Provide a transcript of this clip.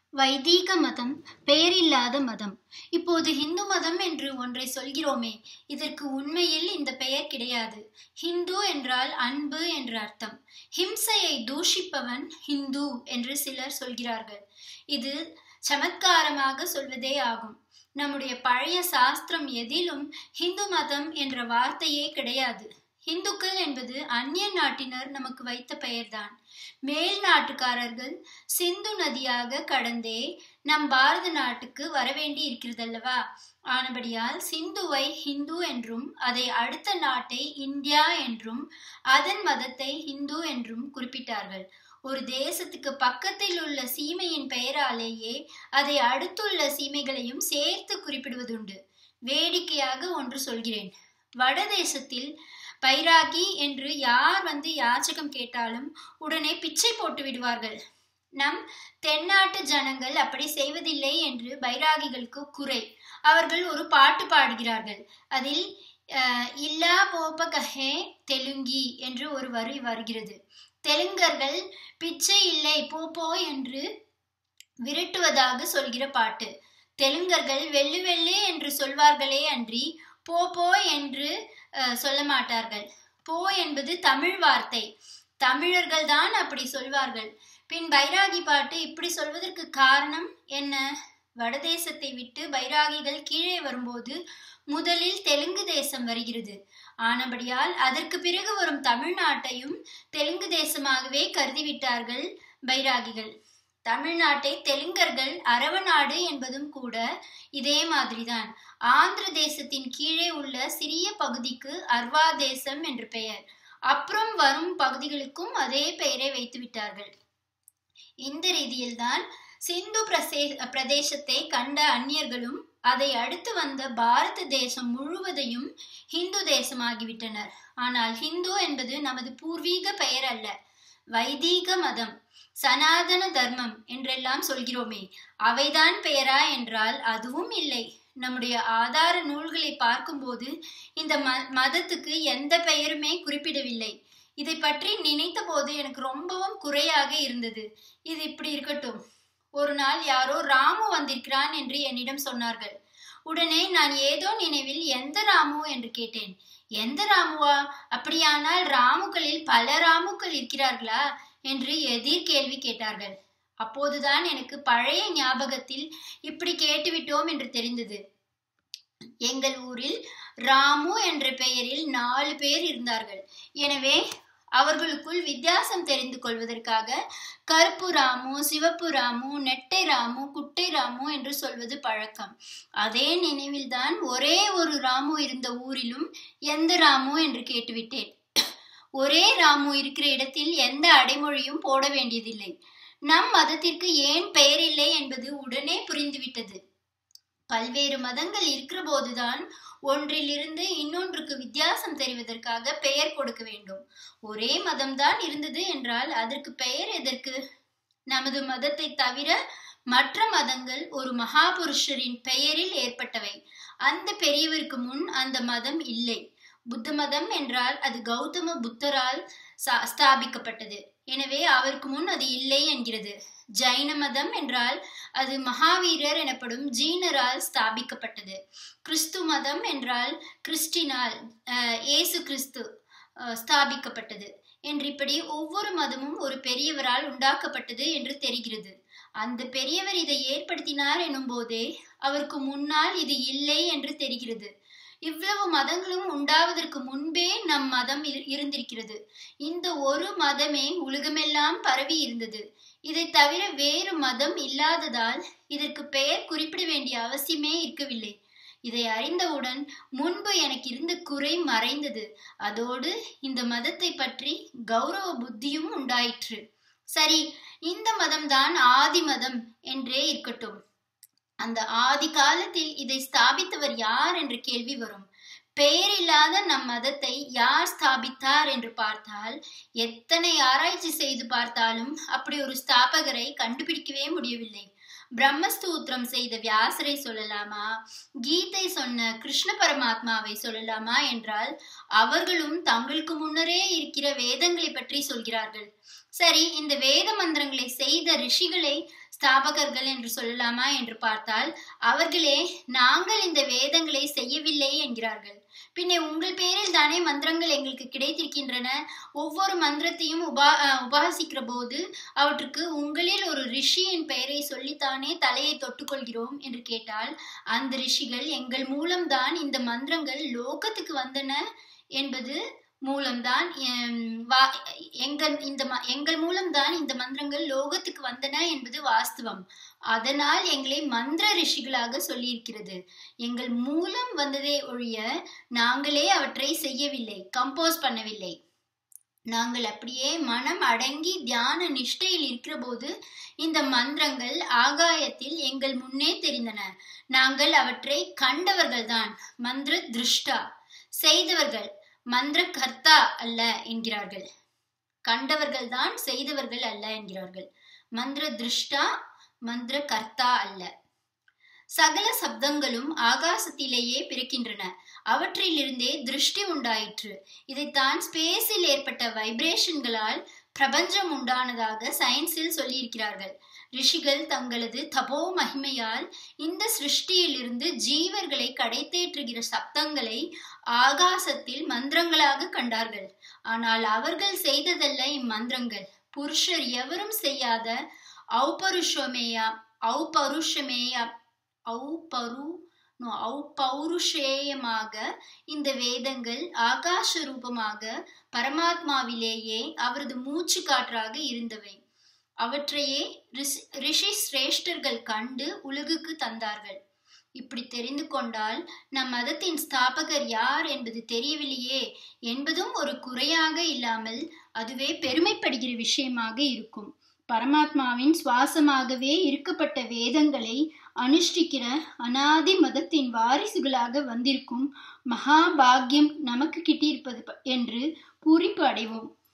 வைதீக மதம் பெயரில்லாத மதம் இப்போது ஹிந்து மதம் என்று ஒன்றை சொல்கிறோமே இதற்கு உண்மையில் இந்த பெயர் கிடையாது ஹிந்து என்றால் அன்பு என்று அர்த்தம் ஹிம்சையை தூஷிப்பவன் ஹிந்து என்று சிலர் சொல்கிறார்கள் இது சமத்காரமாக சொல்வதே ஆகும் நம்முடைய பழைய சாஸ்திரம் எதிலும் ஹிந்து மதம் என்ற வார்த்தையே கிடையாது இந்துக்கள் என்பது அந்நிய நாட்டினர் நமக்கு வைத்த பெயர்தான் மேல் நாட்டுக்காரர்கள் சிந்து நதியாக கடந்தே நம் பாரத நாட்டுக்கு வரவேண்டி இருக்கிறதல்லவா ஆனபடியால் சிந்துவை ஹிந்து என்றும் அதை அடுத்த நாட்டை இந்தியா என்றும் அதன் மதத்தை ஹிந்து என்றும் குறிப்பிட்டார்கள் ஒரு தேசத்துக்கு பக்கத்தில் உள்ள சீமையின் பெயராலேயே அதை அடுத்துள்ள சீமைகளையும் சேர்த்து குறிப்பிடுவதுண்டு வேடிக்கையாக ஒன்று சொல்கிறேன் வடதேசத்தில் பைராகி என்று யார் வந்து யாச்சகம் கேட்டாலும் உடனே பிச்சை போட்டு விடுவார்கள் நம் தென்னாட்டு ஜனங்கள் அப்படி செய்வதில்லை என்று பைராகிகளுக்கு குறை அவர்கள் ஒரு பாட்டு பாடுகிறார்கள் அதில் இல்லா போப கஹே தெலுங்கி என்று ஒரு வரி வருகிறது தெலுங்கர்கள் பிச்சை இல்லை போ போ என்று விரட்டுவதாக சொல்கிற பாட்டு தெலுங்கர்கள் வெள்ளு வெள்ளு என்று சொல்வார்களே அன்றி போ போ என்று சொல்ல மாட்டார்கள் போ என்பது தமிழ் வார்த்தை தமிழர்கள் தான் அப்படி சொல்வார்கள் பின் பைராகி பாட்டு இப்படி சொல்வதற்கு காரணம் என்ன வடதேசத்தை விட்டு பைராகிகள் கீழே வரும்போது முதலில் தெலுங்கு தேசம் வருகிறது ஆனபடியால் அதற்கு பிறகு வரும் தமிழ்நாட்டையும் தெலுங்கு தேசமாகவே கருதிவிட்டார்கள் பைராகிகள் தமிழ்நாட்டை தெலுங்கர்கள் அரவநாடு என்பதும் கூட இதே மாதிரிதான் ஆந்திர தேசத்தின் கீழே உள்ள சிறிய பகுதிக்கு அர்வா தேசம் என்று பெயர் அப்புறம் வரும் பகுதிகளுக்கும் அதே பெயரை வைத்து விட்டார்கள் இந்த ரீதியில்தான் சிந்து பிரசே பிரதேசத்தை கண்ட அந்நியர்களும் அதை அடுத்து வந்த பாரத தேசம் முழுவதையும் ஹிந்து தேசமாகிவிட்டனர் ஆனால் ஹிந்து என்பது நமது பூர்வீக பெயர் அல்ல வைதீக மதம் சனாதன தர்மம் என்றெல்லாம் சொல்கிறோமே அவைதான் பெயரா என்றால் அதுவும் இல்லை நம்முடைய ஆதார நூல்களை பார்க்கும்போது இந்த ம மதத்துக்கு எந்த பெயருமே குறிப்பிடவில்லை இதை பற்றி நினைத்த போது எனக்கு ரொம்பவும் குறையாக இருந்தது இது இப்படி இருக்கட்டும் ஒரு நாள் யாரோ ராமு வந்திருக்கிறான் என்று என்னிடம் சொன்னார்கள் உடனே நான் ஏதோ நினைவில் எந்த ராமு என்று கேட்டேன் எந்த ராமுவா அப்படியானால் ராமுக்களில் பல ராமுக்கள் இருக்கிறார்களா என்று எதிர் கேள்வி கேட்டார்கள் அப்போதுதான் எனக்கு பழைய ஞாபகத்தில் இப்படி கேட்டுவிட்டோம் என்று தெரிந்தது எங்கள் ஊரில் ராமு என்ற பெயரில் நாலு பேர் இருந்தார்கள் எனவே அவர்களுக்குள் வித்தியாசம் தெரிந்து கொள்வதற்காக கருப்பு ராமு சிவப்பு ராமு நெட்டை ராமு குட்டை ராமு என்று சொல்வது பழக்கம் அதே நினைவில்தான் ஒரே ஒரு ராமு இருந்த ஊரிலும் எந்த ராமு என்று கேட்டுவிட்டேன் ஒரே ராமு இருக்கிற இடத்தில் எந்த அடைமொழியும் போட வேண்டியதில்லை நம் மதத்திற்கு ஏன் பெயர் இல்லை என்பது உடனே புரிந்துவிட்டது பல்வேறு மதங்கள் இருக்கிற போதுதான் ஒன்றிலிருந்து இன்னொன்றுக்கு வித்தியாசம் தெரிவதற்காக பெயர் கொடுக்க வேண்டும் ஒரே மதம்தான் இருந்தது என்றால் அதற்கு பெயர் எதற்கு நமது மதத்தை தவிர மற்ற மதங்கள் ஒரு மகாபுருஷரின் பெயரில் ஏற்பட்டவை அந்த பெரியவருக்கு முன் அந்த மதம் இல்லை புத்த மதம் என்றால் அது கௌதம புத்தரால் ஸ்தாபிக்கப்பட்டது எனவே அவருக்கு முன் அது இல்லை என்கிறது ஜைன மதம் என்றால் அது மகாவீரர் எனப்படும் ஜீனரால் ஸ்தாபிக்கப்பட்டது கிறிஸ்து மதம் என்றால் கிறிஸ்டினால் இயேசு கிறிஸ்து ஸ்தாபிக்கப்பட்டது என்று இப்படி ஒவ்வொரு மதமும் ஒரு பெரியவரால் உண்டாக்கப்பட்டது என்று தெரிகிறது அந்த பெரியவர் இதை ஏற்படுத்தினார் எனும் போதே அவருக்கு முன்னால் இது இல்லை என்று தெரிகிறது இவ்வளவு மதங்களும் உண்டாவதற்கு முன்பே நம் மதம் இருந்திருக்கிறது இந்த ஒரு மதமே உலகமெல்லாம் பரவி இருந்தது இதை தவிர வேறு மதம் இல்லாததால் இதற்கு பெயர் குறிப்பிட வேண்டிய அவசியமே இருக்கவில்லை இதை அறிந்தவுடன் முன்பு எனக்கு இருந்த குறை மறைந்தது அதோடு இந்த மதத்தை பற்றி கௌரவ புத்தியும் உண்டாயிற்று சரி இந்த மதம்தான் ஆதி மதம் என்றே இருக்கட்டும் அந்த ஆதி காலத்தில் இதை ஸ்தாபித்தவர் யார் என்ற கேள்வி வரும் பெயரில்லாத நம் மதத்தை யார் ஸ்தாபித்தார் என்று பார்த்தால் எத்தனை ஆராய்ச்சி செய்து பார்த்தாலும் அப்படி ஒரு ஸ்தாபகரை கண்டுபிடிக்கவே முடியவில்லை பிரம்மஸ்தூத்திரம் செய்த வியாசரை சொல்லலாமா கீதை சொன்ன கிருஷ்ண பரமாத்மாவை சொல்லலாமா என்றால் அவர்களும் தங்களுக்கு முன்னரே இருக்கிற வேதங்களை பற்றி சொல்கிறார்கள் சரி இந்த வேத மந்திரங்களை செய்த ரிஷிகளை ஸ்தாபகர்கள் என்று சொல்லலாமா என்று பார்த்தால் அவர்களே நாங்கள் இந்த வேதங்களை செய்யவில்லை என்கிறார்கள் பின்னே உங்கள் பேரில் தானே மந்திரங்கள் எங்களுக்கு கிடைத்திருக்கின்றன ஒவ்வொரு மந்திரத்தையும் உபா அஹ், உபாசிக்கிற போது அவற்றுக்கு உங்களில் ஒரு ரிஷியின் பெயரை சொல்லித்தானே தலையை தொட்டுக்கொள்கிறோம் என்று கேட்டால் அந்த ரிஷிகள் எங்கள் மூலம்தான் இந்த மந்திரங்கள் லோகத்துக்கு வந்தன என்பது மூலம்தான் எம், வா- எங்கள் இந்த ம- எங்கள் மூலம்தான் இந்த மந்திரங்கள் லோகத்துக்கு வந்தன என்பது வாஸ்தவம் அதனால் எங்களை மந்திர ரிஷிகளாக சொல்லியிருக்கிறது எங்கள் மூலம் வந்ததே ஒழிய நாங்களே அவற்றை செய்யவில்லை கம்போஸ் பண்ணவில்லை நாங்கள் அப்படியே மனம் அடங்கி தியான நிஷ்டையில் இருக்கிற போது இந்த மந்திரங்கள் ஆகாயத்தில் எங்கள் முன்னே தெரிந்தன நாங்கள் அவற்றை கண்டவர்கள்தான் மந்திர திருஷ்டா செய்தவர்கள் மந்திர கர்த்தா அல்ல என்கிறார்கள் கண்டவர்கள் தான் செய்தவர்கள் அல்ல என்கிறார்கள் மந்திர திருஷ்டா மந்திர கர்த்தா அல்ல சகல சப்தங்களும் ஆகாசத்திலேயே பிறக்கின்றன அவற்றிலிருந்தே திருஷ்டி உண்டாயிற்று இதைத்தான் ஸ்பேஸில் ஏற்பட்ட வைப்ரேஷன்களால் பிரபஞ்சம் உண்டானதாக சயின்ஸில் சொல்லியிருக்கிறார்கள் ரிஷிகள் தங்களது தபோ மகிமையால் இந்த சிருஷ்டியிலிருந்து ஜீவர்களை கடைத்தேற்றுகிற சப்தங்களை ஆகாசத்தில் மந்திரங்களாக கண்டார்கள் ஆனால் அவர்கள் செய்ததல்ல இம்மந்திரங்கள் புருஷர் எவரும் செய்யாத ஔபருஷமேயா ஔபருஷமேயா ஔபரு no, ஔபௌருஷேயமாக இந்த வேதங்கள் ஆகாச ரூபமாக பரமாத்மாவிலேயே அவரது மூச்சு காற்றாக இருந்தவை அவற்றையே ரிஷி ரிஷி சிரேஷ்டர்கள் கண்டு உலகுக்கு தந்தார்கள் இப்படி தெரிந்து கொண்டால் நம் மதத்தின் ஸ்தாபகர் யார் என்பது தெரியவில்லையே என்பதும் ஒரு குறையாக இல்லாமல் அதுவே பெருமைப்படுகிற விஷயமாக இருக்கும் பரமாத்மாவின் சுவாசமாகவே இருக்கப்பட்ட வேதங்களை அனுஷ்டிக்கிற அனாதி மதத்தின் வாரிசுகளாக வந்திருக்கும் மகாபாகியம் நமக்கு கிட்டியிருப்பது ப- என்று பூரிப்பு அடைவோம்